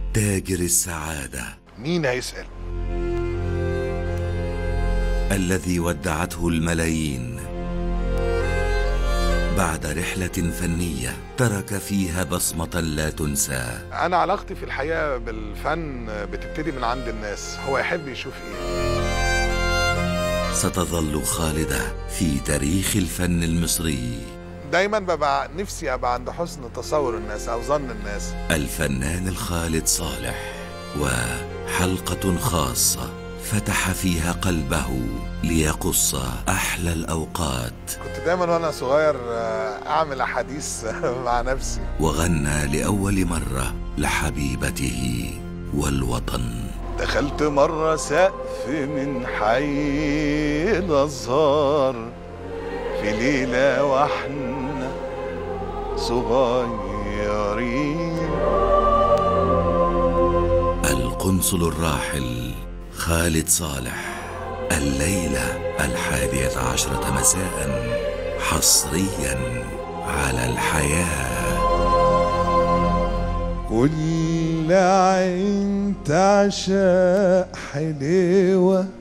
تاجر السعادة مين هيسأل الذي ودعته الملايين بعد رحلة فنية ترك فيها بصمة لا تنسى انا علاقتي في الحقيقه بالفن بتبتدي من عند الناس هو يحب يشوف ايه ستظل خالدة في تاريخ الفن المصري دايما ببقى نفسي ابقى عند حسن تصور الناس او ظن الناس الفنان الخالد صالح وحلقة خاصة فتح فيها قلبه ليقص أحلى الأوقات كنت دايما وانا صغير آه، اعمل احاديث مع نفسي وغنى لأول مرة لحبيبته والوطن دخلت مرة سقف من حي الأزهار في ليلة واحنا صغيرين القنصل الراحل خالد صالح الليلة الحادية عشرة مساء حصريا على الحياه كل عين تعشق حلوة